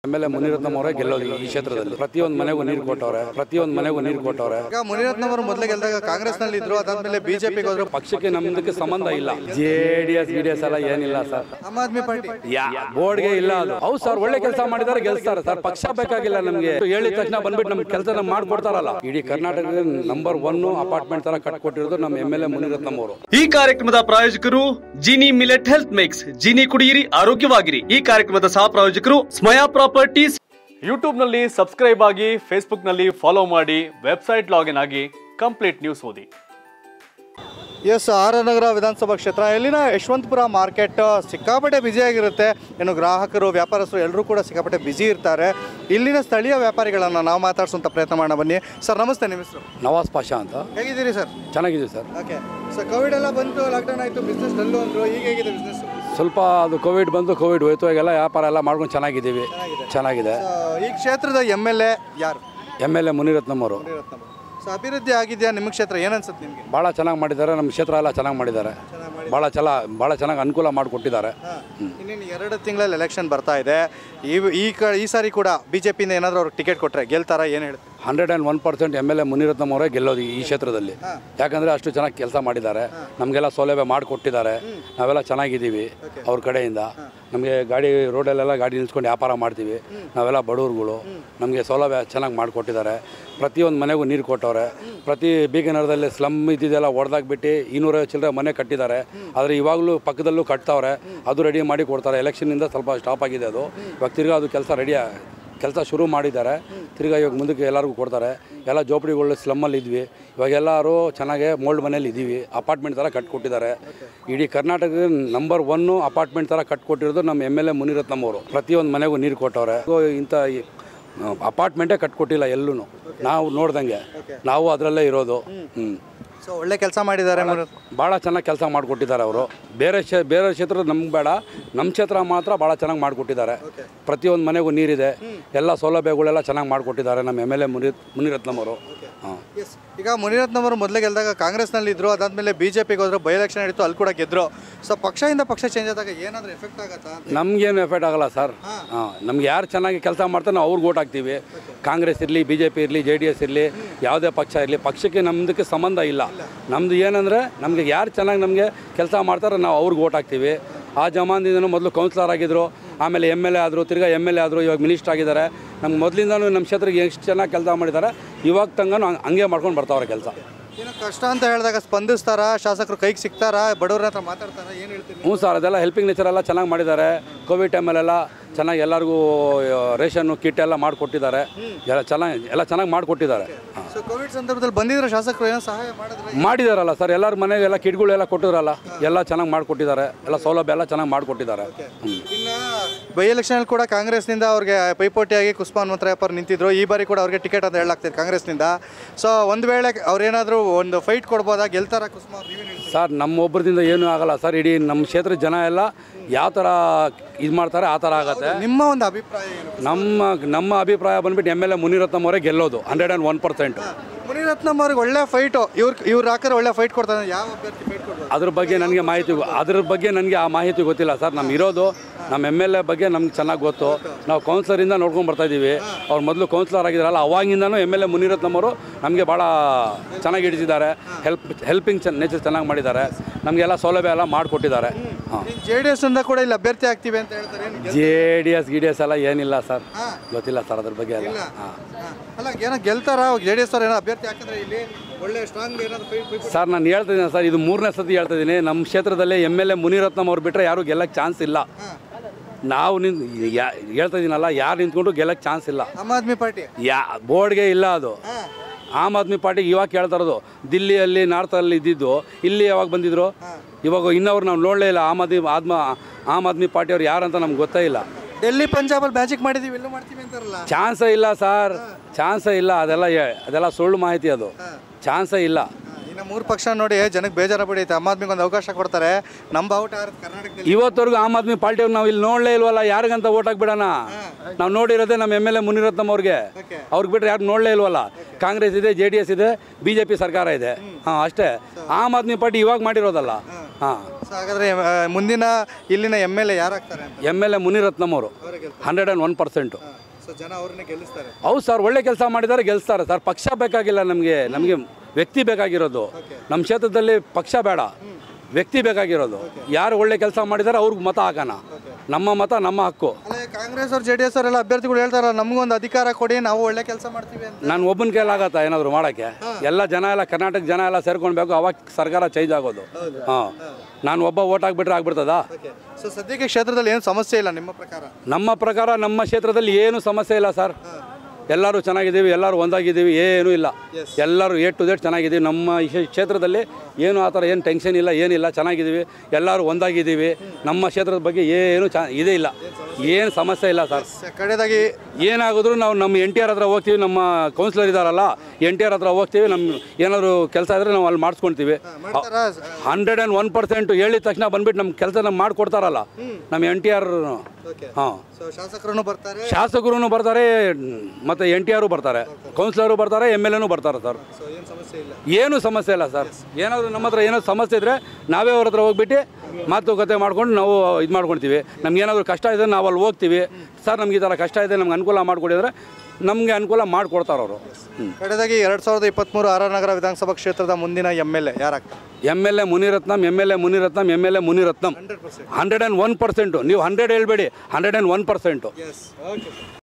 M L A Munirathnam ಅವರೇ ಗೆಲ್ಲೋದು ಈ ಕ್ಷೇತ್ರದಲ್ಲಿ ಪ್ರತಿಯೊಂದು ಮನೆಗೂ ನೀರು ಕೊಟ್ಟವ್ರೆ ಪ್ರತಿಯೊಂದು ಮನೆಗೂ ನೀರು ಕೊಟ್ಟವ್ರೆ ಈಗ ಮುನಿರತ್ನವರು ಮೊದಲು ಗೆಲ್ದಾಗ ಕಾಂಗ್ರೆಸ್ ನಲ್ಲಿ ಇದ್ರು ಅದಾದ್ಮೇಲೆ ಬಿಜೆಪಿಗೆ ಹೋದ್ರು ಪಕ್ಷಕ್ಕೆ ನಮ್ದಕ್ಕೆ ಸಂಬಂಧ ಇಲ್ಲ J D S D S ಎಲ್ಲ ಏನಿಲ್ಲ ಸರ್ ಆಮ್ ಆದ್ಮಿ ಪಾರ್ಟಿ ಯಾ ಬೋರ್ಡ್ಗೆ ಇಲ್ಲ ಅದು ಹೌದು ಸರ್ ಒಳ್ಳೆ ಕೆಲಸ ಮಾಡಿದ್ದಾರೆ ಗೆಲ್ಸ್ತಾರೆ ಸರ್ ಪಕ್ಷ ಬೇಕಾಗಿಲ್ಲ ನಮಗೆ ಹೇಳಿದ ತಕ್ಷಣ ಬಂದ್ಬಿಟ್ಟು ನಮ್ ಕೆಲಸ ನಮ್ಗೆ ಮಾಡ್ಕೊಡ್ತಾರಲ್ಲ ಇಡೀ ಕರ್ನಾಟಕದ ನಂಬರ್ ಒನ್ ಅಪಾರ್ಟ್ಮೆಂಟ್ ತರ ಕಟ್ಕೊಟ್ಟಿರೋದು ನಮ್ಮ ಎಮ್ ಎಲ್ ಎ ಮುನಿರತ್ನಂ ಅವರು ಈ ಕಾರ್ಯಕ್ರಮದ ಪ್ರಾಯೋಜಕರು Jini millet health mix Jini ಕುಡಿಯಿರಿ ಆರೋಗ್ಯವಾಗಿರಿ ಈ ಕಾರ್ಯಕ್ರಮದ ಸಹ ಪ್ರಾಯೋಜಕರು ಸ್ಮಯಾ ಪ್ರಾಪರ್ಟೀಸ್ ಯೂಟ್ಯೂಬ್ ನಲ್ಲಿ ಸಬ್ಸ್ಕ್ರೈಬ್ ಆಗಿ ಫೇಸ್ಬುಕ್ ನಲ್ಲಿ ಫಾಲೋ ಮಾಡಿ ವೆಬ್ಸೈಟ್ ಲಾಗಿನ್ ಆಗಿ ಕಂಪ್ಲೀಟ್ ನ್ಯೂಸ್ ಓದಿ ಎಸ್ ಆರ್ ನಗರ ವಿಧಾನಸಭಾ ಕ್ಷೇತ್ರ ಇಲ್ಲಿನ ಯಶವಂತಪುರ ಮಾರ್ಕೆಟ್ ಸಿಕ್ಕಾಪಟ್ಟೆ ಬ್ಯುಸಿಯಾಗಿರುತ್ತೆ ಇನ್ನು ಗ್ರಾಹಕರು ವ್ಯಾಪಾರಸ್ಥರು ಎಲ್ಲರೂ ಕೂಡ ಸಿಕ್ಕಾಪಟ್ಟೆ ಬ್ಯುಸಿ ಇರ್ತಾರೆ ಇಲ್ಲಿನ ಸ್ಥಳೀಯ ವ್ಯಾಪಾರಿಗಳನ್ನು ನಾವು ಮಾತಾಡ್ಸೋಂಥ ಪ್ರಯತ್ನ ಮಾಡೋಣ ಬನ್ನಿ ಸರ್ ನಮಸ್ತೆ ನಿಮ್ಮ ಹೆಸರು ನವಾಜ್ ಪಾಷಾ ಅಂತ ಹೇಗಿದ್ದೀರಿ ಸರ್ ಚೆನ್ನಾಗಿದೆ ಸರ್ ಓಕೆ ಸರ್ ಕೋವಿಡ್ ಎಲ್ಲ ಬಂತು ಲಾಕ್ಡೌನ್ ಆಯಿತು ಬಿಸ್ನೆಸ್ ಡಲ್ಲು ಅಂದರು ಈಗ ಹೇಗಿದೆ ಬಿಸ್ನೆಸ್ ಸ್ವಲ್ಪ ಅದು ಕೋವಿಡ್ ಬಂದು ಕೋವಿಡ್ ಹೋಯ್ತು ಈಗೆಲ್ಲ ವ್ಯಾಪಾರ ಎಲ್ಲ ಮಾಡ್ಕೊಂಡು ಚೆನ್ನಾಗಿದ್ದೀವಿ ಚೆನ್ನಾಗಿದೆ ಈ ಕ್ಷೇತ್ರದ ಎಮ್ ಎಲ್ ಎ ಯಾರು ಎಮ್ ಎಲ್ ಎ ಮುನಿರತ್ನಂ ಅವರು ಮುನಿರತ್ನಂ ಸೊ ಅಭಿವೃದ್ಧಿ ಆಗಿದೆಯಾ ನಿಮ್ಮ ಕ್ಷೇತ್ರ ಏನನ್ಸುತ್ತೆ ನಿಮಗೆ ಭಾಳ ಚೆನ್ನಾಗಿ ಮಾಡಿದ್ದಾರೆ ನಮ್ಮ ಕ್ಷೇತ್ರ ಎಲ್ಲ ಚೆನ್ನಾಗಿ ಮಾಡಿದ್ದಾರೆ ಭಾಳ ಚಲ ಭಾಳ ಚೆನ್ನಾಗಿ ಅನುಕೂಲ ಮಾಡಿಕೊಟ್ಟಿದ್ದಾರೆ ಇನ್ನೇನು ಎರಡು ತಿಂಗಳಲ್ಲಿ ಎಲೆಕ್ಷನ್ ಬರ್ತಾ ಇದೆ ಈ ಈ ಕ ಈ ಸಾರಿ ಕೂಡ ಬಿ ಜೆ ಪಿಯಿಂದ ಏನಾದರೂ ಅವ್ರಿಗೆ ಟಿಕೆಟ್ ಕೊಟ್ಟರೆ ಗೆಲ್ತಾರಾ ಏನು ಹೇಳ್ತೀವಿ hundred and one percent M L A Munirathnam ಅವರೇ ಗೆಲ್ಲೋದು ಈ ಕ್ಷೇತ್ರದಲ್ಲಿ ಯಾಕಂದರೆ ಅಷ್ಟು ಚೆನ್ನಾಗಿ ಕೆಲಸ ಮಾಡಿದ್ದಾರೆ ನಮಗೆಲ್ಲ ಸೌಲಭ್ಯ ಮಾಡಿಕೊಟ್ಟಿದ್ದಾರೆ ನಾವೆಲ್ಲ ಚೆನ್ನಾಗಿದ್ದೀವಿ ಅವ್ರ ಕಡೆಯಿಂದ ನಮಗೆ ಗಾಡಿ ರೋಡಲ್ಲೆಲ್ಲ ಗಾಡಿ ನಿಲ್ಸ್ಕೊಂಡು ವ್ಯಾಪಾರ ಮಾಡ್ತೀವಿ ನಾವೆಲ್ಲ ಬಡವ್ರುಗಳು ನಮಗೆ ಸೌಲಭ್ಯ ಚೆನ್ನಾಗಿ ಮಾಡಿಕೊಟ್ಟಿದ್ದಾರೆ ಪ್ರತಿಯೊಂದು ಮನೆಗೂ ನೀರು ಕೊಟ್ಟವ್ರೆ ಪ್ರತಿ ಬೀಗನಗರದಲ್ಲಿ ಸ್ಲಮ್ ಇದ್ದಿದ್ದೆಲ್ಲ ಹೊಡೆದಾಕ್ಬಿಟ್ಟು ಇನ್ನೂರೈವತ್ತು ಚಿಲ್ಲರೆ ಮನೆ ಕಟ್ಟಿದ್ದಾರೆ ಆದರೆ ಇವಾಗಲೂ ಪಕ್ಕದಲ್ಲೂ ಕಟ್ತಾವ್ರೆ ಅದು ರೆಡಿ ಮಾಡಿ ಕೊಡ್ತಾರೆ ಎಲೆಕ್ಷನ್ನಿಂದ ಸ್ವಲ್ಪ ಸ್ಟಾಪ್ ಆಗಿದೆ ಅದು ಇವಾಗ ತಿರ್ಗಾ ಅದು ಕೆಲಸ ರೆಡಿ ಕೆಲಸ ಶುರು ಮಾಡಿದ್ದಾರೆ ತಿರ್ಗಾ ಇವಾಗ ಮುಂದಕ್ಕೆ ಎಲ್ಲರಿಗೂ ಕೊಡ್ತಾರೆ ಎಲ್ಲ ಜೋಪಡಿಗಳು ಸ್ಲಮ್ಮಲ್ಲಿ ಇದ್ವಿ ಇವಾಗ ಎಲ್ಲರೂ ಚೆನ್ನಾಗೆ ಮೋಲ್ಡ್ ಮನೇಲಿ ಇದ್ದೀವಿ ಅಪಾರ್ಟ್ಮೆಂಟ್ ಥರ ಕಟ್ಕೊಟ್ಟಿದ್ದಾರೆ ಇಡೀ ಕರ್ನಾಟಕದ ನಂಬರ್ ಒನ್ನು ಅಪಾರ್ಟ್ಮೆಂಟ್ ಥರ ಕಟ್ಕೊಟ್ಟಿರೋದು ನಮ್ಮ ಎಮ್ ಎಲ್ ಎ ಮುನಿರತ್ನಂ ಅವರು ಪ್ರತಿಯೊಂದು ಮನೆಗೂ ನೀರು ಕೊಟ್ಟವ್ರೆ ಇವಾಗ ಇಂಥ ಈ, ಆ, ಅಪಾರ್ಟ್ಮೆಂಟೇ ಕಟ್ಕೊಟ್ಟಿಲ್ಲ ಎಲ್ಲೂ ನಾವು ನೋಡ್ದಂಗೆ ನಾವು ಅದರಲ್ಲೇ ಇರೋದು ಹ್ಞೂ ಸೊ ಒಳ್ಳೆ ಕೆಲಸ ಮಾಡಿದ್ದಾರೆ ಮುನಿರತ್ನ ಭಾಳ ಚೆನ್ನಾಗಿ ಕೆಲಸ ಮಾಡಿಕೊಟ್ಟಿದ್ದಾರೆ ಅವರು ಬೇರೆ ಕ್ಷೇ ಬೇರೆ ಕ್ಷೇತ್ರ ನಮ್ಗೆ ಬೇಡ ನಮ್ಮ ಕ್ಷೇತ್ರ ಮಾತ್ರ ಭಾಳ ಚೆನ್ನಾಗಿ ಮಾಡಿಕೊಟ್ಟಿದ್ದಾರೆ ಪ್ರತಿಯೊಂದು ಮನೆಗೂ ನೀರಿದೆ ಎಲ್ಲ ಸೌಲಭ್ಯಗಳೆಲ್ಲ ಚೆನ್ನಾಗಿ ಮಾಡಿಕೊಟ್ಟಿದ್ದಾರೆ ನಮ್ಮ M L A Muni Munirathnam ಅವರು ಹಾಂ ಎಸ್ ಈಗ ಮುನಿರತ್ನ ಅವರು ಮೊದಲು ಗೆಲ್ದಾಗ ಕಾಂಗ್ರೆಸ್ನಲ್ಲಿ ಇದ್ರು ಅದಾದ್ಮೇಲೆ ಬಿ ಜೆ ಪಿಗೆ ಹೋದ್ರು ಬೈ ಎಲೆಕ್ಷನ್ ನಡೀತು ಅಲ್ಲಿ ಕೂಡ ಗೆದ್ರು ಸೊ ಪಕ್ಷದಿಂದ ಪಕ್ಷ ಚೇಂಜ್ ಆದಾಗ ಏನಾದರೂ ಎಫೆಕ್ಟ್ ಆಗತ್ತಾ ನಮಗೇನು ಎಫೆಕ್ಟ್ ಆಗಲ್ಲ ಸರ್ ಹಾಂ ನಮ್ಗೆ ಯಾರು ಚೆನ್ನಾಗಿ ಕೆಲಸ ಮಾಡ್ತಾರೆ ನಾವು ಅವ್ರಿಗೆ ಓಟ್ ಹಾಕ್ತೀವಿ ಕಾಂಗ್ರೆಸ್ ಇರಲಿ ಬಿ ಜೆ ಪಿ ಇರಲಿ ಜೆ ಡಿ ಎಸ್ ಇರಲಿ ಯಾವುದೇ ಪಕ್ಷ ಇರಲಿ ಪಕ್ಷಕ್ಕೆ ನಮ್ಮದಕ್ಕೆ ಸಂಬಂಧ ಇಲ್ಲ ನಮ್ಮದು ಏನಂದರೆ ನಮಗೆ ಯಾರು ಚೆನ್ನಾಗಿ ನಮಗೆ ಕೆಲಸ ಮಾಡ್ತಾರೆ ನಾವು ಅವ್ರಿಗೆ ಓಟ್ ಹಾಕ್ತೀವಿ ಆ ಜಮಾನದಿಂದನೂ ಮೊದಲು ಕೌನ್ಸಿಲರ್ ಆಗಿದ್ದರು ಆಮೇಲೆ ಎಮ್ ಎಲ್ ಎ ಆದರು ತಿರ್ಗಾ ಎಮ್ ಎಲ್ ಎ ಆದರು ಇವಾಗ ಮಿನಿಸ್ಟರ್ ಆಗಿದ್ದಾರೆ ನಮ್ಗೆ ಮೊದಲಿಂದನೂ ನಮ್ಮ ಕ್ಷೇತ್ರಕ್ಕೆ ಎಷ್ಟು ಚೆನ್ನಾಗಿ ಕೆಲಸ ಮಾಡಿದ್ದಾರೆ ಇವಾಗ ತಂಗನೂ ಹಂಗೆ ಮಾಡ್ಕೊಂಡು ಬರ್ತಾವ್ರೆ ಕೆಲಸ ಏನೋ ಕಷ್ಟ ಅಂತ ಹೇಳಿದಾಗ ಸ್ಪಂದಿಸ್ತಾರಾ ಶಾಸಕರು ಕೈಗೆ ಸಿಗ್ತಾರಾ ಬಡವ್ರ ಹತ್ರ ಮಾತಾಡ್ತಾರಾ ಏನು ಹೇಳ್ತೀರಿ ಹ್ಞೂ ಸರ್ ಅದೆಲ್ಲ ಹೆಲ್ಪಿಂಗ್ ನೇಚರ್ ಎಲ್ಲ ಚೆನ್ನಾಗಿ ಮಾಡಿದ್ದಾರೆ ಕೋವಿಡ್ ಟೈಮಲ್ಲೆಲ್ಲ ಚೆನ್ನಾಗಿ ಎಲ್ಲರಿಗೂ ರೇಷನ್ನು ಕಿಟ್ ಎಲ್ಲ ಮಾಡಿಕೊಟ್ಟಿದ್ದಾರೆ ಎಲ್ಲ ಚೆನ್ನಾಗಿ ಎಲ್ಲ ಚೆನ್ನಾಗಿ ಮಾಡಿಕೊಟ್ಟಿದ್ದಾರೆ ಹಾಂ ಸೊ ಕೋವಿಡ್ ಸಂದರ್ಭದಲ್ಲಿ ಬಂದಿರೋ ಶಾಸಕರು ಏನೋ ಸಹಾಯ ಮಾಡಿದ್ರೆ ಮಾಡಿದಾರಲ್ಲ ಸರ್ ಎಲ್ಲರ ಮನೆಗೆಲ್ಲ ಕಿಟ್ಗಳೆಲ್ಲ ಕೊಟ್ಟಿದ್ರಲ್ಲ ಎಲ್ಲ ಚೆನ್ನಾಗಿ ಮಾಡಿಕೊಟ್ಟಿದ್ದಾರೆ ಎಲ್ಲ ಸೌಲಭ್ಯ ಎಲ್ಲ ಚೆನ್ನಾಗಿ ಮಾಡಿಕೊಟ್ಟಿದ್ದಾರೆ ಹ್ಞೂ ಇನ್ನು ಬೈ ಎಲೆಕ್ಷನ್ ಕೂಡ ಕಾಂಗ್ರೆಸ್ನಿಂದ ಅವ್ರಿಗೆ ಪೈಪೋಟಿಯಾಗಿ ಕುಸ್ಮಾ ಹನುಮಂತರಾಯಪ್ಪ ಅವ್ರು ನಿಂತಿದ್ರು ಈ ಬಾರಿ ಕೂಡ ಅವ್ರಿಗೆ ಟಿಕೆಟ್ ಅಂತ ಹೇಳಲಾಗ್ತಿದೆ ಕಾಂಗ್ರೆಸ್ನಿಂದ ಸೊ ಒಂದು ವೇಳೆ ಅವ್ರೇನಾದರೂ ಒಂದು ಫೈಟ್ ಕೊಡ್ಬೋದಾ ಗೆಲ್ತಾರ ಕುಸ್ಮಾ ಅವ್ರು ನೀವೇನು ಹೇಳ್ತೀರಿ ಸರ್ ನಮ್ಮೊಬ್ಬರದಿಂದ ಏನೂ ಆಗಲ್ಲ ಸರ್ ಇಡೀ ನಮ್ಮ ಕ್ಷೇತ್ರದ ಜನ ಎಲ್ಲ ಯಾವ ಥರ ಇದು ಮಾಡ್ತಾರೆ ಆ ಥರ ಆಗತ್ತೆ ನಿಮ್ಮ ಒಂದು ಅಭಿಪ್ರಾಯ ಏನು ನಮ್ಮ ನಮ್ಮ ಅಭಿಪ್ರಾಯ ಬಂದ್ಬಿಟ್ಟು ಎಮ್ ಎಲ್ ಎ ಮುನಿರತ್ನಂ ಅವರೇ ಗೆಲ್ಲೋದು hundred and one percent Munirathnam ಅವ್ರಿಗೆ ಒಳ್ಳೆ ಫೈಟು ಇವ್ರು ಇವ್ರು ಹಾಕಿದ್ರೆ ಒಳ್ಳೆ ಫೈಟ್ ಕೊಡ್ತಾರೆ ಯಾವ ಅಭ್ಯರ್ಥಿ ಫೈಟ್ ಕೊಡ್ಬೋದು ಅದ್ರ ಬಗ್ಗೆ ನನಗೆ ಮಾಹಿತಿ ಗೊ- ಅದ್ರ ಬಗ್ಗೆ ನನಗೆ ಆ ಮಾಹಿತಿ ಗೊತ್ತಿಲ್ಲ ಸರ್ ನಮ್ಮ ಇರೋದು ನಮ್ಮ ಎಮ್ ಎಲ್ ಎ ಬಗ್ಗೆ ನಮ್ಗೆ ಚೆನ್ನಾಗಿ ಗೊತ್ತು ನಾವು ಕೌನ್ಸಿಲರಿಂದ ನೋಡ್ಕೊಂಡು ಬರ್ತಾ ಇದ್ದೀವಿ ಅವ್ರು ಮೊದಲು ಕೌನ್ಸಿಲರ್ ಆಗಿದ್ದಾರಲ್ಲ ಅವಾಗಿಂದನೂ ಎಮ್ ಎಲ್ ಎ ಮುನಿರತ್ನಮ್ಮವರು ನಮಗೆ ಭಾಳ ಚೆನ್ನಾಗಿ ಹಿಡಿಸಿದ್ದಾರೆ ಹೆಲ್ಪ್ ಹೆಲ್ಪಿಂಗ್ ಚ ನೇಚರ್ ಚೆನ್ನಾಗಿ ಮಾಡಿದ್ದಾರೆ ನಮಗೆಲ್ಲ ಸೌಲಭ್ಯ ಎಲ್ಲ ಮಾಡಿಕೊಟ್ಟಿದ್ದಾರೆ ಹಾಂ ಜೆ ಡಿ ಎಸ್ ಇಂದ ಕೂಡ ಇಲ್ಲಿ ಅಭ್ಯರ್ಥಿ ಆಗ್ತೀವಿ ಅಂತ ಹೇಳ್ತಾರೆ ಏನು ಗೆಲ್- ಜೆ ಡಿ ಎಸ್ ಗಿ ಡಿ ಎಸ್ ಎಲ್ಲ ಏನಿಲ್ಲ ಸರ್ ಹಾ. ಗೊತ್ತಿಲ್ಲ ಸರ್ ಅದ್ರ ಬಗ್ಗೆ ಎಲ್ಲ ಹಾಂ ಹಾ. ಅಲ್ಲ ಏನೋ ಗೆಲ್ತಾರ ಜೆ ಡಿ ಎಸ್ ಅವ್ರು ಏನೋ ಅಭ್ಯರ್ಥಿ ಹಾಕಿದ್ರೆ ಇಲ್ಲಿ ಒಳ್ಳೆ ಸ್ಟ್ರಾಂಗ್ ಏನಾದ್ರು ಫೈಟ್ ಫೈಟ್ ಸರ್ ನಾನು ಹೇಳ್ತಿದ್ದೀನಿ ಸರ್ ಇದು ಮೂರನೇ ಸತಿ ಹೇಳ್ತಿದ್ದೀನಿ ನಮ್ಮ ಕ್ಷೇತ್ರದಲ್ಲಿ ಎಮ್ ಎಲ್ ಎ ಮುನಿರತ್ನಂ ಅವ್ರು ಬಿಟ್ಟರೆ ಯಾರು ಗೆಲ್ಲಕ್ಕೆ ಚಾನ್ಸ್ ಇಲ್ಲ ನಾವು ನಿನ್ ಯಾ ಹೇಳ್ತಾ ಇದೀನಲ್ಲ ಯಾರು ನಿಂತ್ಕೊಂಡು ಗೆಲ್ಲಕ್ಕೆ ಚಾನ್ಸ್ ಇಲ್ಲ ಆಮ್ ಆದ್ಮಿ ಪಾರ್ಟಿ ಯಾ ಬೋರ್ಡ್ಗೆ ಇಲ್ಲ ಅದು ಆಮ್ ಆದ್ಮಿ ಪಾರ್ಟಿಗೆ ಇವಾಗ ಕೇಳ್ತಾ ಇರೋದು ದಿಲ್ಲಿಯಲ್ಲಿ ನಾರ್ತಲ್ಲಿ ಇದ್ದಿದ್ದು ಇಲ್ಲಿ ಯಾವಾಗ ಬಂದಿದ್ರು ಇವಾಗ ಇನ್ನವ್ರು ನಾವು ನೋಡಲೇ ಇಲ್ಲ ಆಮ್ ಆದ್ಮಿ ಆದ್ಮ ಆಮ್ ಆದ್ಮಿ ಪಾರ್ಟಿಯವ್ರು ಯಾರು ಅಂತ ನಮ್ಗೆ ಗೊತ್ತೇ ಇಲ್ಲ ಡೆಲ್ಲಿ ಪಂಜಾಬಲ್ಲಿ ಮ್ಯಾಜಿಕ್ ಮಾಡಿದೀವಿ ಇಲ್ಲೂ ಮಾಡ್ತೀವಿ ಅಂತಾರಲ್ಲ ಚಾನ್ಸೇ ಇಲ್ಲ ಸರ್ ಚಾನ್ಸೇ ಇಲ್ಲ ಅದೆಲ್ಲ ಏ- ಅದೆಲ್ಲ ಸುಳ್ಳು ಮಾಹಿತಿ ಅದು ಚಾನ್ಸೇ ಇಲ್ಲ ಇನ್ನು ಮೂರು ಪಕ್ಷ ನೋಡಿ ಜನಕ್ಕೆ ಬೇಜಾರ ಬಿಡೈತೆ ಆಮ್ ಆದ್ಮಿಗೆ ಒಂದು ಅವಕಾಶ ಕೊಡ್ತಾರೆ ನಮ್ಮ ಬಾವುಟ ಆರುತ್ತೆ ಕರ್ನಾಟಕದಲ್ಲಿ ಇವತ್ತವರೆಗೂ ಆಮ್ ಆದ್ಮಿ ಪಾರ್ಟಿಯವ್ರು ನಾವು ಇಲ್ಲಿ ನೋಡಲೇ ಇಲ್ವಲ್ಲ ಯಾರಿಗಂತ ಓಟ್ ಹಾಕ್ಬಿಡೋಣ ನಾವು ನೋಡಿರೋದೇ ನಮ್ಮ ಎಮ್ ಎಲ್ ಎ ಮುನಿರತ್ನಂ ಅವ್ರಿಗೆ Okay. ಅವ್ರಿಗೆ ಬಿಟ್ಟರೆ ಯಾರು ನೋಡಲೇ ಇಲ್ವಲ್ಲ ಕಾಂಗ್ರೆಸ್ ಇದೆ ಜೆ ಡಿ ಎಸ್ ಇದೆ ಬಿ ಜೆ ಪಿ ಸರ್ಕಾರ ಇದೆ ಹಾಂ ಅಷ್ಟೇ ಆಮ್ ಆದ್ಮಿ ಪಾರ್ಟಿ ಇವಾಗ ಮಾಡಿರೋದಲ್ಲ ಹಾಂ ಸೊ ಹಾಗಾದ್ರೆ ಆ, ಮುಂದಿನ ಇಲ್ಲಿನ ಎಮ್ ಎಲ್ ಎ ಯಾರಾಗ್ತಾರೆ ಅಂತ ಎಮ್ ಎಲ್ ಎ ಮುನಿರತ್ನಮ್ ಅವರು ಅವರೇ ಗೆಲ್ತಾರೆ hundred and one percent so ಜನ ಅವ್ರನ್ನೇ ಗೆಲ್ಲಿಸ್ತಾರೆ ಹೌದು ಸರ್ ಒಳ್ಳೆ ಕೆಲಸ ಮಾಡಿದ್ದಾರೆ ಗೆಲ್ಲಿಸ್ತಾರೆ ಸರ್ ಪಕ್ಷ ಬೇಕಾಗಿಲ್ಲ ನಮಗೆ ನಮಗೆ ವ್ಯಕ್ತಿ ಬೇಕಾಗಿರೋದು ನಮ್ಮ ಕ್ಷೇತ್ರದಲ್ಲಿ ಪಕ್ಷ ಬೇಡ ವ್ಯಕ್ತಿ ಬೇಕಾಗಿರೋದು ಯಾರು ಒಳ್ಳೆ ಕೆಲಸ ಮಾಡಿದ್ದಾರೆ ಅವ್ರಿಗೆ ಮತ ಹಾಕೋಣ ನಮ್ಮ ಮತ ನಮ್ಮ ಹಕ್ಕು ಅಲ್ಲೇ ಕಾಂಗ್ರೆಸ್ ಅವ್ರು ಜೆ ಡಿ ಎಸ್ ಅವರೆಲ್ಲ ಅಭ್ಯರ್ಥಿಗಳು ಹೇಳ್ತಾರ ನಮಗೊಂದು ಅಧಿಕಾರ ಕೊಡಿ ನಾವು ಒಳ್ಳೆ ಕೆಲಸ ಮಾಡ್ತೀವಿ ಅಂತ ನಾನು ಒಬ್ಬನ ಕೈಲಾಗತ್ತಾ ಏನಾದರೂ ಮಾಡೋಕ್ಕೆ ಎಲ್ಲ ಜನ ಎಲ್ಲ ಕರ್ನಾಟಕ ಜನ ಎಲ್ಲ ಸೇರ್ಕೊಳ್ಬೇಕು ಅವಾಗ ಸರ್ಕಾರ ಚೇಂಜ್ ಆಗೋದು ಹಾಂ ನಾನು ಒಬ್ಬ ಓಟ್ ಹಾಕ್ಬಿಟ್ರೆ ಆಗ್ಬಿಡ್ತದಾ ಸೊ ಸದ್ಯಕ್ಕೆ ಕ್ಷೇತ್ರದಲ್ಲಿ ಏನು ಸಮಸ್ಯೆ ಇಲ್ಲ ನಿಮ್ಮ ಪ್ರಕಾರ ನಮ್ಮ ಪ್ರಕಾರ ನಮ್ಮ ಕ್ಷೇತ್ರದಲ್ಲಿ ಏನು ಸಮಸ್ಯೆ ಇಲ್ಲ ಸರ್ ಎಲ್ಲರೂ ಚೆನ್ನಾಗಿದ್ದೀವಿ ಎಲ್ಲರೂ ಒಂದಾಗಿದ್ದೀವಿ ಏನೂ ಇಲ್ಲ ಎಲ್ಲರೂ ಏಟ್ ಟು ದೇಟ್ ಚೆನ್ನಾಗಿದ್ದೀವಿ ನಮ್ಮ ಈ ಕ್ಷೇತ್ರದಲ್ಲಿ ಏನು ಆ ಥರ ಏನು ಟೆನ್ಷನ್ ಇಲ್ಲ ಏನಿಲ್ಲ ಚೆನ್ನಾಗಿದ್ದೀವಿ ಎಲ್ಲರೂ ಒಂದಾಗಿದ್ದೀವಿ ನಮ್ಮ ಕ್ಷೇತ್ರದ ಬಗ್ಗೆ ಏನು ಚ ಇದೇ ಇಲ್ಲ ಏನು ಸಮಸ್ಯೆ ಇಲ್ಲ ಸರ್ ಸ- ಕಡೆದಾಗಿ ಏನಾಗಿದ್ರು ನಾವು ನಮ್ಮ ಎನ್ ಟಿ ಆರ್ ಹತ್ರ ಹೋಗ್ತೀವಿ ನಮ್ಮ ಕೌನ್ಸಿಲರ್ ಇದ್ದಾರಲ್ಲ ಎನ್ ಟಿ ಆರ್ ಹತ್ರ ಹೋಗ್ತೀವಿ ನಮ್ಮ ಏನಾದರೂ ಕೆಲಸ ಇದ್ದರೆ ನಾವು ಅಲ್ಲಿ ಮಾಡಿಸ್ಕೊಳ್ತೀವಿ ಮಾಡ್ತಾರಾ ಹಂಡ್ರೆಡ್ ಆ್ಯಂಡ್ ಒನ್ ಪರ್ಸೆಂಟ್ ಹೇಳಿದ ತಕ್ಷಣ ಬಂದ್ಬಿಟ್ಟು ನಮ್ಮ ಕೆಲಸ ನಮ್ಗೆ ಮಾಡಿಕೊಡ್ತಾರಲ್ಲ ನಮ್ಮ ಎನ್ ಟಿ ಆರ್ ಓಕೆ ಹಾಂ ಸೊ ಶಾಸಕರು ಬರ್ತಾರೆ ಶಾಸಕರು ಬರ್ತಾರೆ ಮತ್ತು ಎನ್ ಟಿ ಆರು ಬರ್ತಾರೆ ಕೌನ್ಸಿಲರು ಬರ್ತಾರೆ ಎಮ್ ಎಲ್ ಎನೂ ಬರ್ತಾರೆ ಸರ್ ಸೊ ಏನು ಸಮಸ್ಯೆ ಇಲ್ಲ ಏನು ಸಮಸ್ಯೆ ಇಲ್ಲ ಸರ್ ಏನಾದರೂ ನಮ್ಮ ಹತ್ರ ಏನೋ ಸಮಸ್ಯೆ ಇದ್ದರೆ ನಾವೇ ಅವ್ರ ಹತ್ರ ಹೋಗ್ಬಿಟ್ಟು ಮಾತುಕತೆ ಮಾಡ್ಕೊಂಡು ನಾವು ಇದು ಮಾಡ್ಕೊಳ್ತೀವಿ ನಮ್ಗೆ ಏನಾದರೂ ಕಷ್ಟ ಇದೆ ನಾವು ಅಲ್ಲಿ ಹೋಗ್ತೀವಿ ಸರ್ ನಮ್ಗೆ ಈ ಥರ ಕಷ್ಟ ಇದೆ ನಮ್ಗೆ ಅನುಕೂಲ ಮಾಡಿಕೊಡಿದ್ರೆ ನಮಗೆ ಅನುಕೂಲ ಮಾಡಿಕೊಡ್ತಾರೆ ಅವರು ಹ್ಞೂ ಕಡೆದಾಗಿ ಎರಡ್ ಸಾವಿರದ ಇಪ್ಪತ್ತ್ಮೂರು ಆರ್ ಆರ್ ನಗರ ವಿಧಾನಸಭಾ ಕ್ಷೇತ್ರದ ಮುಂದಿನ ಎಮ್ ಎಲ್ ಎ ಯಾರಾಗ್ತಾರೆ M L A Munirathnam M L A Munirathnam M L A Munirathnam hundred percent hundred and one percent ನೀವು ಹಂಡ್ರೆಡ್ ಹೇಳ್ಬೇಡಿ hundred and one percent yes okay